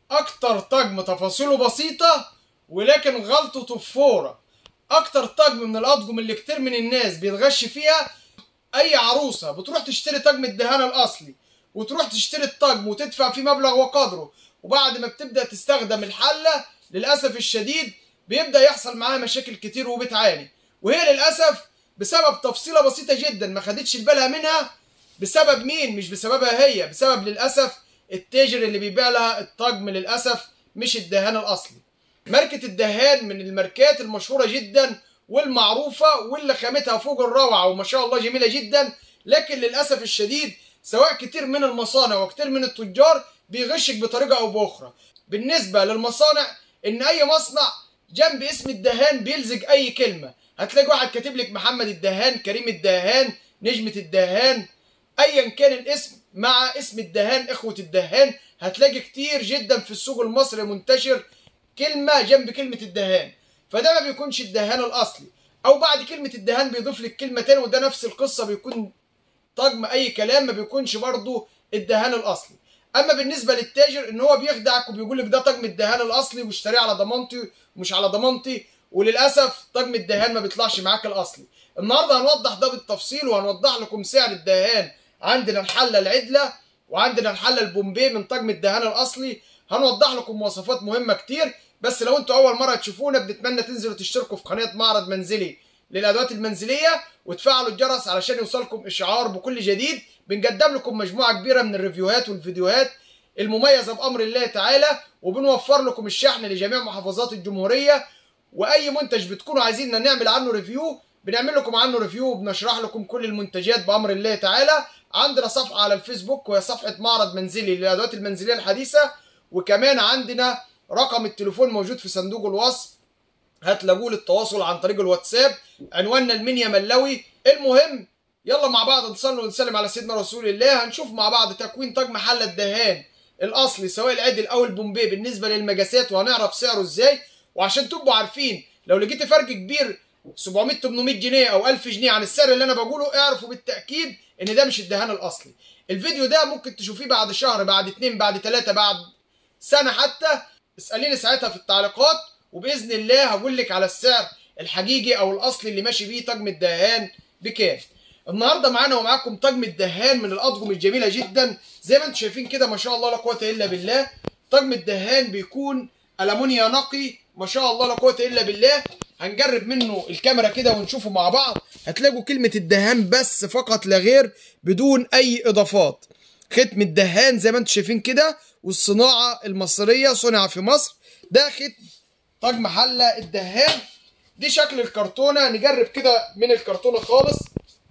اكتر طقم تفاصيله بسيطة ولكن غلطته فورة اكتر طقم من الاطقم اللي كتير من الناس بيتغش فيها اي عروسة بتروح تشتري طقم الدهانة الاصلي وتروح تشتري الطقم وتدفع فيه مبلغ وقدره وبعد ما بتبدأ تستخدم الحلة للأسف الشديد بيبدأ يحصل معاها مشاكل كتير وبتعاني وهي للأسف بسبب تفصيلة بسيطة جدا ما خدتش بالها منها بسبب مين مش بسببها هي بسبب للأسف التاجر اللي بيبيع لها الطقم للأسف مش الدهان الأصلي ماركة الدهان من الماركات المشهورة جدا والمعروفة واللي خامتها فوق الروعة وما شاء الله جميلة جدا لكن للأسف الشديد سواء كتير من المصانع وكتير من التجار بيغشك بطريقة أو بأخرى بالنسبة للمصانع إن أي مصنع جنب اسم الدهان بيلزق أي كلمة هتلاقي واحد كاتب لك محمد الدهان كريم الدهان نجمة الدهان ايا كان الاسم مع اسم الدهان اخوة الدهان هتلاقي كتير جدا في السوق المصري منتشر كلمة جنب كلمة الدهان فده ما بيكونش الدهان الاصلي او بعد كلمة الدهان بيضيف لك كلمة تاني وده نفس القصة بيكون طقم اي كلام ما بيكونش برضه الدهان الاصلي اما بالنسبة للتاجر ان هو بيخدعك وبيقول لك ده طقم الدهان الاصلي واشتريه على ضمانتي ومش على ضمانتي وللاسف طقم الدهان ما بيطلعش معاك الاصلي النهارده هنوضح ده بالتفصيل وهنوضح لكم سعر الدهان عندنا الحله العدله وعندنا الحله البومبي من طقم الدهان الاصلي هنوضح لكم مواصفات مهمه كتير بس لو انتوا اول مره تشوفونا بنتمنى تنزلوا تشتركوا في قناه معرض منزلي للادوات المنزليه وتفعلوا الجرس علشان يوصلكم اشعار بكل جديد بنقدم لكم مجموعه كبيره من الريفيوهات والفيديوهات المميزه بامر الله تعالى وبنوفر لكم الشحن لجميع محافظات الجمهوريه واي منتج بتكونوا عايزيننا نعمل عنه ريفيو بنعمل لكم عنه ريفيو وبنشرح لكم كل المنتجات بامر الله تعالى عندنا صفحه على الفيسبوك وهي صفحه معرض منزلي للادوات المنزليه الحديثه وكمان عندنا رقم التليفون موجود في صندوق الوصف هتلاقوه للتواصل عن طريق الواتساب عنواننا المنيا ملوي المهم يلا مع بعض نصلي ونسلم على سيدنا رسول الله هنشوف مع بعض تكوين طقم حله الدهان الاصلي سواء العدل او البومبي بالنسبه للمجاسات وهنعرف سعره ازاي وعشان تبقوا عارفين لو لقيت فرق كبير 700 800 جنيه او 1000 جنيه عن السعر اللي انا بقوله اعرفوا بالتاكيد ان ده مش الدهان الاصلي الفيديو ده ممكن تشوفيه بعد شهر بعد اتنين بعد تلاتة بعد سنه حتى اساليني ساعتها في التعليقات وباذن الله هقول لك على السعر الحقيقي او الاصلي اللي ماشي بيه طقم الدهان بكام النهارده معانا ومعاكم طقم الدهان من الاطقم الجميله جدا زي ما انتم شايفين كده ما شاء الله لا قوه الا بالله طقم الدهان بيكون المونيا نقي ما شاء الله لا قوه الا بالله هنجرب منه الكاميرا كده ونشوفه مع بعض هتلاقوا كلمه الدهان بس فقط لا غير بدون اي اضافات ختم الدهان زي ما انتم شايفين كده والصناعه المصريه صنع في مصر ده ختم طقم حله الدهان دي شكل الكرتونه نجرب كده من الكرتونه خالص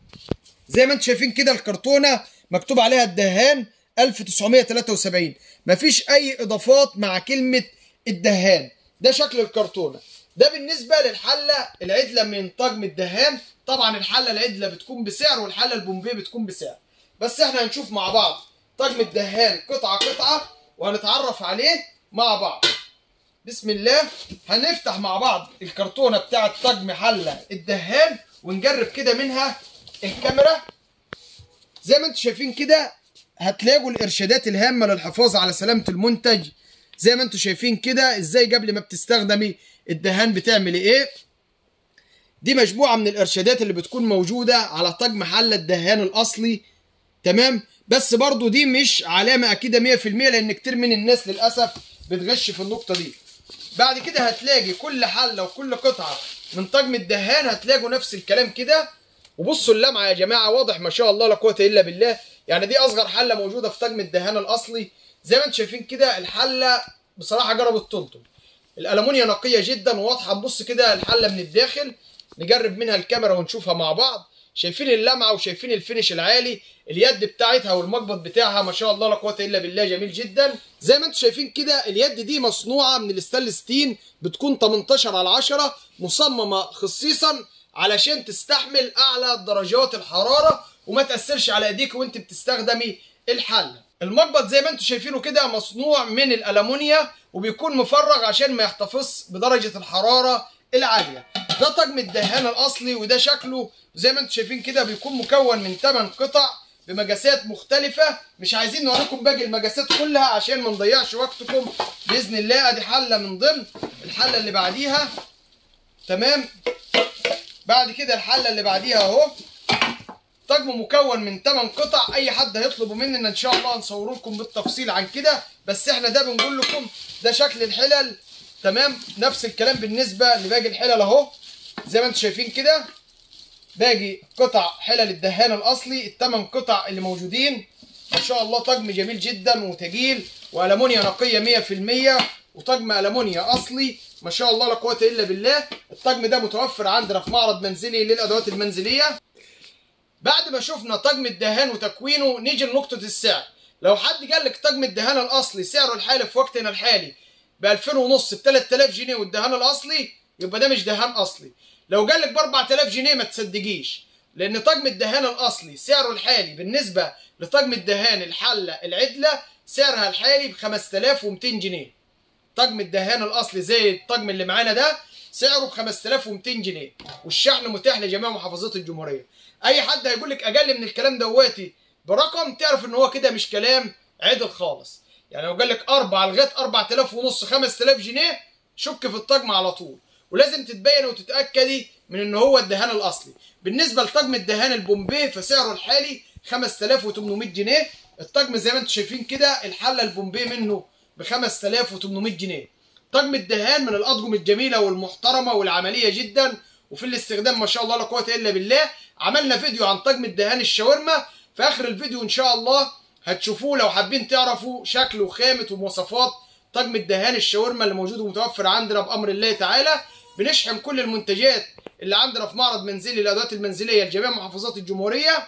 زي ما انتم شايفين كده الكرتونه مكتوب عليها الدهان 1973 مفيش اي اضافات مع كلمه الدهان ده شكل الكرتونه ده بالنسبه للحله العدله من طقم الدهان طبعا الحله العدله بتكون بسعر والحله البومبي بتكون بسعر بس احنا هنشوف مع بعض طقم الدهان قطعه قطعه وهنتعرف عليه مع بعض بسم الله هنفتح مع بعض الكرتونه بتاعه طقم حله الدهان ونجرب كده منها الكاميرا زي ما انتم شايفين كده هتلاقوا الارشادات الهامه للحفاظ على سلامه المنتج زي ما انتم شايفين كده ازاي قبل ما بتستخدمي الدهان بتعملي ايه دي مجموعه من الارشادات اللي بتكون موجوده على طقم حله الدهان الاصلي تمام بس برضو دي مش علامه اكيده 100% لان كتير من الناس للاسف بتغش في النقطه دي بعد كده هتلاقي كل حله وكل قطعه من طقم الدهان هتلاقوا نفس الكلام كده وبصوا اللمعه يا جماعه واضح ما شاء الله لا قوه الا بالله يعني دي اصغر حله موجوده في طقم الدهان الاصلي زي ما انتم شايفين كده الحله بصراحه جربت تلطم الالومنيا نقيه جدا وواضحه نبص كده الحله من الداخل نجرب منها الكاميرا ونشوفها مع بعض شايفين اللمعه وشايفين الفينش العالي اليد بتاعتها والمقبض بتاعها ما شاء الله لا قوه الا بالله جميل جدا زي ما انتم شايفين كده اليد دي مصنوعه من الستانلس ستين بتكون 18 على 10 مصممه خصيصا علشان تستحمل اعلى درجات الحراره وما تاثرش على ايديك وانت بتستخدمي الحله المقبض زي ما انتم شايفينه كده مصنوع من الالومنيا وبيكون مفرغ عشان ما يحتفظ بدرجه الحراره العاليه ده طقم الدهان الاصلي وده شكله زي ما انتم شايفين كده بيكون مكون من 8 قطع بمقاسات مختلفة مش عايزين نوريكم باقي المقاسات كلها عشان ما نضيعش وقتكم بإذن الله ادي حلة من ضمن الحلة اللي بعديها تمام بعد كده الحلة اللي بعديها اهو طقم مكون من 8 قطع اي حد هيطلبوا مننا ان شاء الله هنصور لكم بالتفصيل عن كده بس احنا ده بنقول لكم ده شكل الحلل تمام نفس الكلام بالنسبه لباقي الحلل اهو زي ما انتم شايفين كده باقي قطع حلل الدهان الاصلي الثمان قطع اللي موجودين ما شاء الله طقم جميل جدا وتقيل والمونيا نقيه 100% وطقم المونيا اصلي ما شاء الله لا قوه الا بالله الطقم ده متوفر عندنا في معرض منزلي للادوات المنزليه بعد ما شفنا طقم الدهان وتكوينه نيجي لنقطة السعر لو حد قال لك طقم الدهان الأصلي سعره الحالي في وقتنا الحالي ب 2000 ونص ب 3000 جنيه والدهان الأصلي يبقى ده مش دهان أصلي لو قال لك ب 4000 جنيه ما تصدقيش لأن طقم الدهان الأصلي سعره الحالي بالنسبة لطقم الدهان الحلة العدلة سعرها الحالي ب 5200 جنيه طقم الدهان الأصلي زي الطقم اللي معانا ده سعره ب 5200 جنيه والشحن متاح لجميع محافظات الجمهوريه اي حد هيقول لك اقل من الكلام دواتي برقم تعرف ان هو كده مش كلام عدل خالص يعني لو قال لك 4 لغايه 4000 ونص 5000 جنيه شك في الطقم على طول ولازم تتبين وتتاكدي من ان هو الدهان الاصلي بالنسبه لطقم الدهان البومبي فسعره الحالي 5800 جنيه الطقم زي ما انتم شايفين كده الحله البومبي منه ب 5800 جنيه طقم الدهان من الاطقم الجميله والمحترمه والعمليه جدا وفي الاستخدام ما شاء الله لا قوه الا بالله عملنا فيديو عن طقم الدهان الشاورما في اخر الفيديو ان شاء الله هتشوفوه لو حابين تعرفوا شكل وخامه ومواصفات طقم الدهان الشاورما اللي موجود ومتوفر عندنا بامر الله تعالى بنشحن كل المنتجات اللي عندنا في معرض منزلي للادوات المنزليه لجميع محافظات الجمهوريه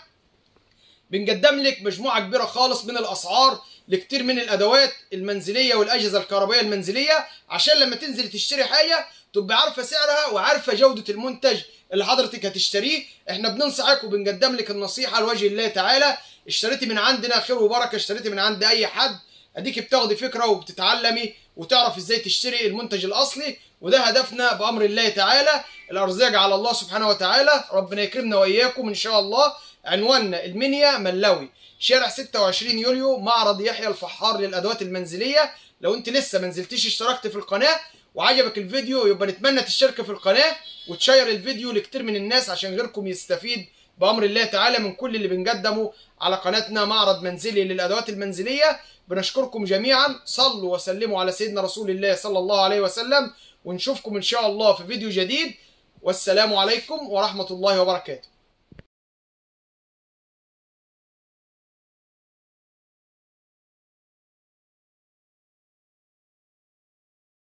بنقدم لك مجموعه كبيره خالص من الاسعار لكتير من الادوات المنزليه والاجهزه الكهربائيه المنزليه عشان لما تنزل تشتري حاجه تبقى عارفه سعرها وعارفه جوده المنتج اللي حضرتك هتشتريه احنا بننصحك وبنقدم لك النصيحه لوجه الله تعالى اشتريتي من عندنا خير وبركه اشتريتي من عند اي حد اديك بتاخدي فكره وبتتعلمي وتعرف ازاي تشتري المنتج الاصلي وده هدفنا بامر الله تعالى الارزاق على الله سبحانه وتعالى ربنا يكرمنا واياكم ان شاء الله عنواننا المنيا ملوي شارع 26 يوليو معرض يحيى الفحار للادوات المنزليه لو انت لسه ما نزلتيش اشتركت في القناه وعجبك الفيديو يبقى نتمنى تشترك في القناه وتشير الفيديو لكتير من الناس عشان غيركم يستفيد بامر الله تعالى من كل اللي بنقدمه على قناتنا معرض منزلي للادوات المنزليه بنشكركم جميعا صلوا وسلموا على سيدنا رسول الله صلى الله عليه وسلم ونشوفكم ان شاء الله في فيديو جديد والسلام عليكم ورحمه الله وبركاته